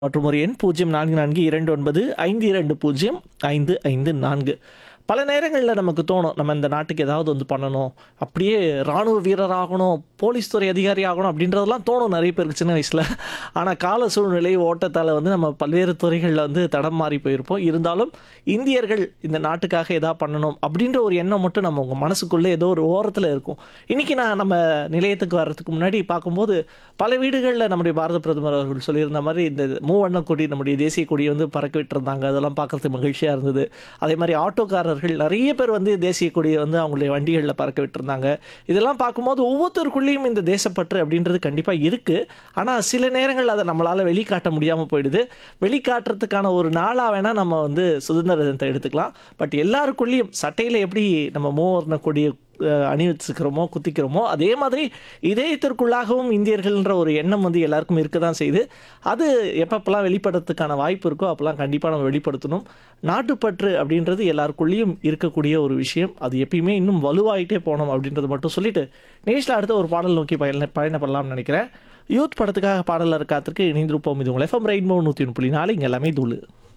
மற்றும் ஒரு எண் பூஜ்ஜியம் நான்கு நான்கு இரண்டு ஒன்பது ஐந்து இரண்டு பூஜ்ஜியம் ஐந்து ஐந்து நான்கு பல நேரங்களில் நமக்கு தோணும் நம்ம இந்த நாட்டுக்கு ஏதாவது வந்து பண்ணணும் அப்படியே இராணுவ வீரர் ஆகணும் போலீஸ் துறை அதிகாரி ஆகணும் அப்படின்றதெல்லாம் தோணும் நிறைய பேருக்கு சின்ன வயசில் ஆனால் கால சூழ்நிலை ஓட்டத்தால் வந்து நம்ம பல்வேறு துறைகளில் வந்து தடம் மாறி போயிருப்போம் இருந்தாலும் இந்தியர்கள் இந்த நாட்டுக்காக எதா பண்ணணும் அப்படின்ற ஒரு எண்ணம் மட்டும் நம்ம உங்கள் மனசுக்குள்ளே ஏதோ ஒரு ஓரத்தில் இருக்கும் இன்றைக்கி நான் நம்ம நிலையத்துக்கு வர்றதுக்கு முன்னாடி பார்க்கும்போது பல வீடுகளில் நம்முடைய பாரத பிரதமர் அவர்கள் சொல்லியிருந்த மாதிரி இந்த மூவண்ண கொடி நம்முடைய தேசிய கொடியை வந்து பறக்க விட்டுருந்தாங்க அதெல்லாம் பார்க்கறதுக்கு மகிழ்ச்சியாக இருந்தது அதே மாதிரி ஆட்டோக்காரர்கள் நிறைய பேர் வந்து தேசிய கொடியை வந்து அவங்களுடைய வண்டிகளில் பறக்க விட்டுருந்தாங்க இதெல்லாம் பார்க்கும்போது ஒவ்வொருத்தருக்குள்ளேயும் இந்த தேசப்பற்று அப்படின்றது கண்டிப்பாக இருக்குது ஆனால் சில நேரங்கள் அதை நம்மளால் வெளிக்காட்ட முடியாமல் போயிடுது வெளிக்காட்டுறதுக்கான ஒரு நாளாக வேணால் நம்ம வந்து சுதந்திர தினத்தை எடுத்துக்கலாம் பட் எல்லாருக்குள்ளேயும் சட்டையில் எப்படி நம்ம மூவர்ண கொடியை அஹ், அணிவிச்சுக்கிறோமோ குத்திக்கிறோமோ அதே மாதிரி இதயத்திற்குள்ளாகவும் இந்தியர்கள்ன்ற ஒரு எண்ணம் வந்து எல்லாருக்கும் இருக்க தான் செய்யுது அது எப்பப்பெல்லாம் வெளிப்படுறதுக்கான வாய்ப்பு இருக்கோ அப்போல்லாம் கண்டிப்பாக நம்ம வெளிப்படுத்தணும் நாட்டுப்பற்று அப்படின்றது எல்லாருக்குள்ளேயும் இருக்கக்கூடிய ஒரு விஷயம் அது எப்பயுமே இன்னும் வலுவாயிட்டே போகணும் அப்படின்றத மட்டும் சொல்லிட்டு நேஷில் அடுத்த ஒரு பாடல் நோக்கி பயண பயணப்படலாம்னு நினைக்கிறேன் யூத் படத்துக்காக பாடலர் காத்திருக்கு இணைந்திருப்போம் இது உங்கள் எஃப்எம் ரெயின்போ நூற்றி ஒன்று புள்ளி நாலு இங்கே எல்லாமே தூளு